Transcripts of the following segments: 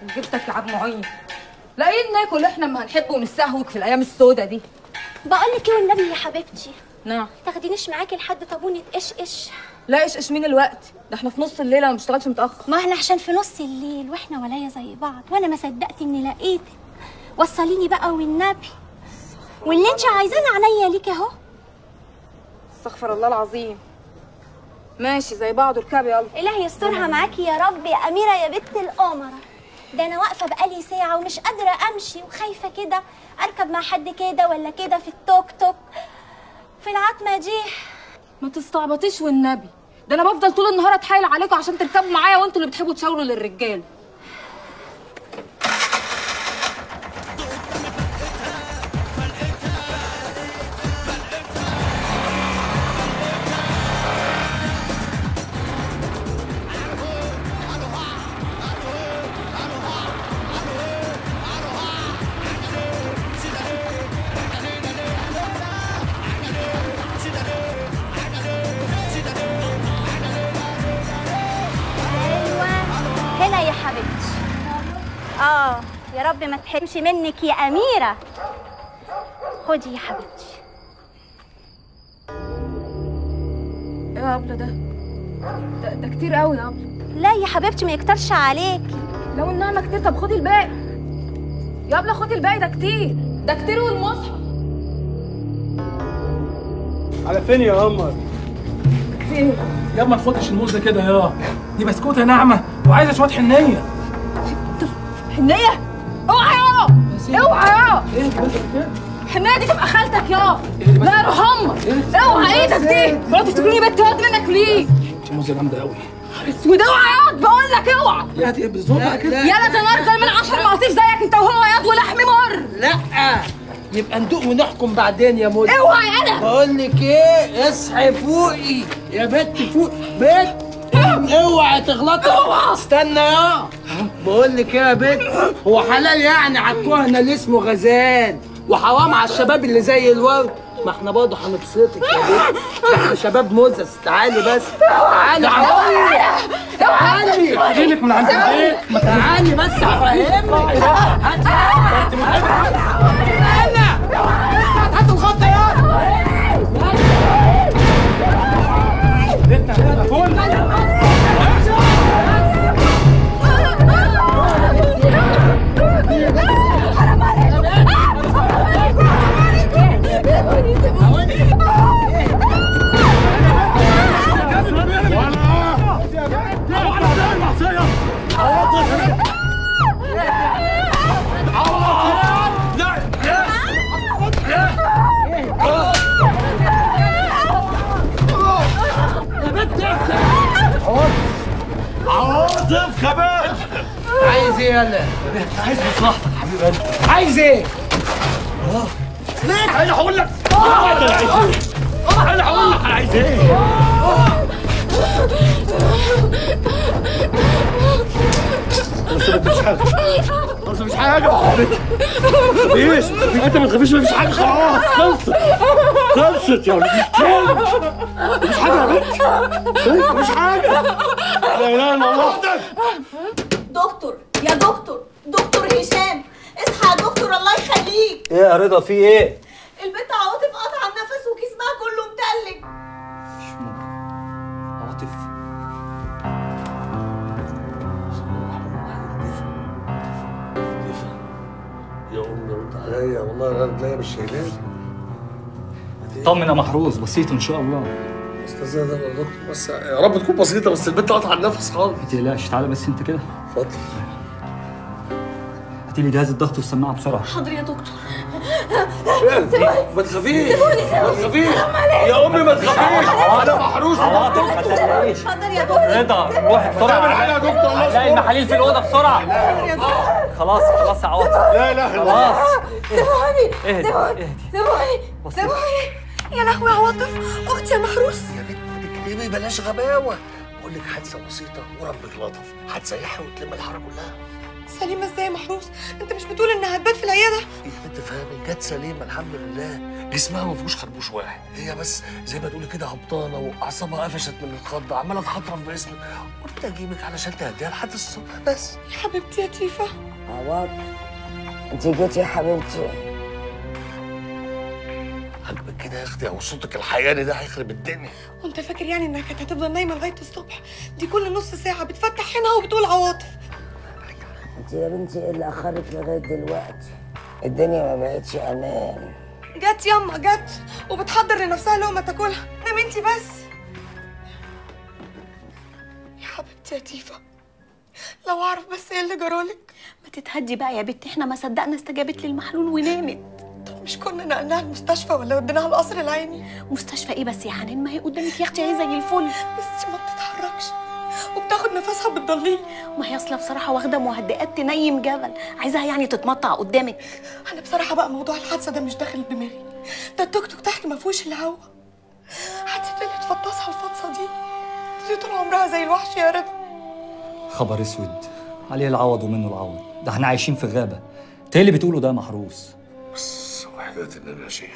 جبتك يا عم معين لاقيين ناكل احنا ما هنحب ونستهوك في الايام السودة دي بقول لك ايه والنبي يا حبيبتي نعم تاخدينيش معاكي لحد طابونه ايش ايش لا ايش ايش مين الوقت ده احنا في نص الليل انا ما بشتغلش متاخر ما احنا عشان في نص الليل واحنا ولايا زي بعض وانا ما صدقت اني لقيتك وصليني بقى والنبي واللي انت عايزانه عليا ليك اهو استغفر الله العظيم ماشي زي بعض اركبي يلا الهي يسترها معاكي يا رب يا اميره يا بنت القمره ده انا واقفه بقالي ساعه ومش قادره امشي وخايفه كده اركب مع حد كده ولا كده في التوك توك في العتمه دي ما تستعبطيش والنبي ده انا بفضل طول النهار اتحايل عليكم عشان تركبوا معايا وانتوا اللي بتحبوا تشاوروا للرجال ايوه هنا يا حبيبتي اه يا رب ما تحرمش منك يا اميره خدي يا حبيبتي ايه يا ابله ده ده, ده كتير قوي يا ابله لا يا حبيبتي ما يكترش عليكي لو النعمه كتير طب خدي الباقي يا ابله خدي الباقي ده كتير ده كتير والمصحف على فين يا قمر؟ في ايه يا ما تاخدش الموز ده كده يا دي بسكوته ناعمه وعايزه شويه حنيه حنيه اوعى يا اوعى يا ايه بس كده الحنيه دي تبقى خالتك يا إيه دي بس؟ لا يرحمك اوعى ايدك دي ولا تفتكريني بنت واد منك ليه دي موزه جامده قوي اسود اوعى ياض بقول لك اوعى يا دي بالظبط بقى كده يلا ده انا ارجل من عشر مقاطيش زيك انت وهو ياض ولحم مر لا يبقى ندوق ونحكم بعدين يا مدن اوعى انا بقول لك ايه اصحي فوقي يا بت فوق بت اوعى تغلطي اوعى استنى يا بقول لك ايه يا بت هو حلال يعني على الكهنه اللي اسمه غزال وحرام على الشباب اللي زي الورد ما احنا برضه هنبسطك يا بت ده احنا شباب مزز تعالي بس تعالي تعالي تعالي جيلك من عند البيت ما تعالي بس هفهمك هات الخط يا تليفون عواطف كمان عايز ايه يلا عايز مصلحتك حبيب قلبي عايز ايه انا هقول لك انا عايز ايه انا هقول لك انا عايز ايه بس ما تخافيش حاجه بس مفيش حاجه مفيش انت ما تخافيش مفيش حاجه خلاص خلصت خلصت يا ولد مفيش حاجه يا بنت مفيش حاجه لا اله الا الله دكتور يا دكتور دكتور هشام اصحى يا دكتور الله يخليك ايه يا رضا في ايه؟ البنت عواطف قطع النفس وجسمها كله متلج عاطف يا امي رد عليا والله انا رجليا مش شايلاني طمن يا محروس بسيط ان شاء الله استاذ ده يا دكتور بس يا رب تكون بسيطه بس البنت قطع النفس خالص ما تقلقش تعالى بس انت كده اتفضل هاتي لي جهاز الضغط والسماعه بسرعه حاضر يا دكتور ما تخافيش ما تخافيش يا امي ما تخافيش انا محروس عواطف ما تقلقيش حاضر يا دكتور رضا روح اعمل بسرعه حاجه يا دكتور الله هتلاقي يستر المحاليل في الاوضه بسرعه خلاص خلاص يا عواطف لا اله الا الله خلاص سيبوني اهدي سيبوني اهدي سيبوني بسيط. سيبوني يا لهوي يا عواطف اختي يا محروس يا بنت بتكتبي بلاش غباوه بقول لك حادثه بسيطه وربك لطف هتسيحي وتلم الحاره كلها سليمه ازاي يا محروس انت مش بتقول انها هتبات في العياده يا بنت فاهمة جت سليمة الحمد لله جسمها ما فيهوش خربوش واحد هي بس زي ما تقولي كده هبطانة وأعصابها قفشت من الخض عمالة تحطرف باسمك قلت أجيبك علشان تهديها لحد الصبح بس يا حبيبتي يا تيفا عواطف انت جيتي يا حبيبتي عاجبك كده يا أختي أو صوتك الحياني ده هيخرب الدنيا وانت فاكر يعني انها كانت هتفضل نايمه لغايه الصبح دي كل نص ساعه بتفتح عينها وبتقول عواطف انت يا بنتي ايه اللي اخرك لغايه دلوقتي الدنيا ما بقتش امان جت ياما جت وبتحضر لنفسها لقمه تاكلها نام انت بس يا حبيبتي يا تيفا لو اعرف بس ايه اللي جرالك ما تتهدي بقى يا بنتي احنا ما صدقنا استجابت للمحلول ونامت طب مش كنا نقلناها المستشفى ولا وديناها القصر العيني مستشفى ايه بس يا حنان ما هي قدامك يا اختي هي زي الفل بس ما بتتحركش وبتاخد نفسها بالضليل ما هي اصلا بصراحه واخده مهدئات تنيم جبل عايزاها يعني تتمطع قدامك انا بصراحه بقى موضوع الحادثه ده مش داخل دماغي ده التوك توك تحت ما فيهوش الا هوا حادثه اللي تفطسها الفطسه دي دي طول عمرها زي الوحش يا رضا خبر اسود عليه العوض ومنه العوض ده احنا عايشين في غابه انت ايه اللي بتقوله ده يا محروس بس وحياة النبي يا شيخ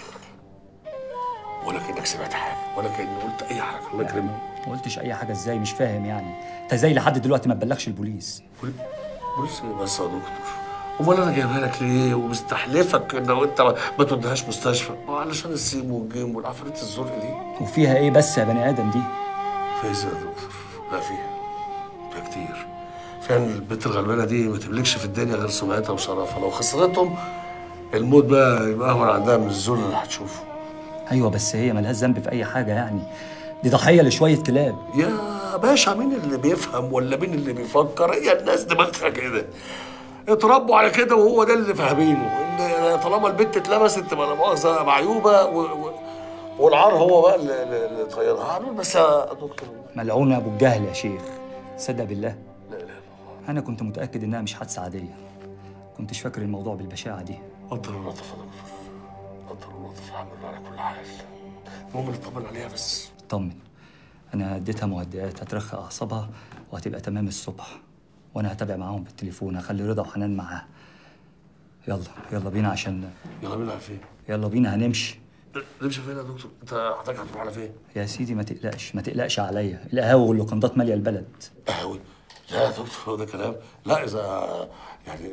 ولا كأنك سمعت حاجة ولا كأني قلت أي حاجة الله يكرمك ما قلتش اي حاجه ازاي مش فاهم يعني انت ازاي لحد دلوقتي ما تبلغش البوليس بص بس يا دكتور امال انا جايبها لك ليه ومستحلفك ان انت ما توديهاش مستشفى ما علشان السيم والجيم والعفاريت الزرق دي وفيها ايه بس يا بني ادم دي فايزة يا دكتور لا فيها فيها كتير فعلا البنت الغلبانه دي ما تملكش في الدنيا غير سمعتها وشرفها لو خسرتهم الموت بقى يبقى اهون عندها من الذل اللي هتشوفه ايوه بس هي ملهاش ذنب في اي حاجه يعني دي ضحيه لشويه كلاب يا باشا مين اللي بيفهم ولا مين اللي بيفكر هي الناس دماغها كده اتربوا على كده وهو ده اللي فاهمينه ان طالما البنت اتلبست تبقى لا مؤاخذه معيوبه و... و... والعار هو بقى اللي, اللي اللي طيرها هنقول بس يا دكتور ملعون ابو الجهل يا شيخ صدق بالله لا لا انا كنت متاكد انها مش حادثه عاديه كنتش فاكر الموضوع بالبشاعه دي قدر الله يا دكتور قدر الله الحمد لله على كل حال المهم نطمن عليها بس اطمن انا اديتها مهدئات هترخي اعصابها وهتبقى تمام الصبح وانا هتابع معاهم بالتليفون هخلي رضا وحنان معاها يلا يلا بينا عشان يلا بينا على فين؟ يلا بينا هنمشي نمشي فين يا دكتور؟ انت حضرتك هتروح على فين؟ يا سيدي ما تقلقش ما تقلقش عليا القهاوي واللوكندات ماليه البلد قهوي لا يا دكتور هو ده كلام لا اذا يعني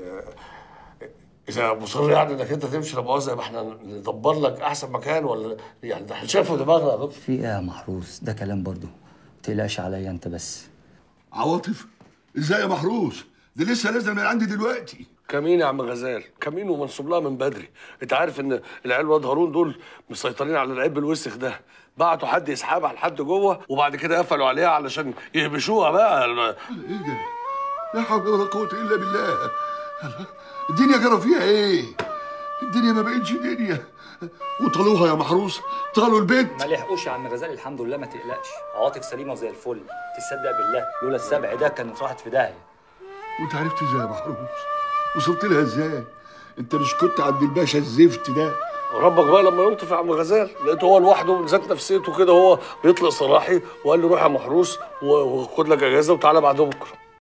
اذا مصر يعني انك انت تمشي لا مؤاخذه يبقى احنا ندبر لك احسن مكان ولا يعني ده احنا شايفه دماغنا يا دكتور في ايه يا محروس ده كلام برضو ما تقلقش عليا انت بس عواطف ازاي يا محروس دي لسه نازله من عندي دلوقتي كمين يا عم غزال كمين ومنصوب لها من بدري انت عارف ان العيال واد هارون دول مسيطرين على العيب الوسخ ده بعتوا حد يسحبها لحد جوه وبعد كده قفلوا عليها علشان يهبشوها بقى ايه ده لا حول ولا قوه الا بالله الدنيا جرى فيها ايه الدنيا ما بقتش دنيا وطلوها يا محروس طالوا البيت ما لحقوش يا عم غزال الحمد لله ما تقلقش عواطف سليمه وزي الفل تصدق بالله لولا السبع ده كانت راحت في داهيه وانت عرفت ازاي يا محروس وصلت لها ازاي انت مش كنت عند الباشا الزفت ده ربك بقى لما يلطف يا عم غزال لقيته هو لوحده ذات نفسيته كده هو بيطلق صراحي وقال لي روح يا محروس و- وخد لك اجازه وتعالى بعد بكره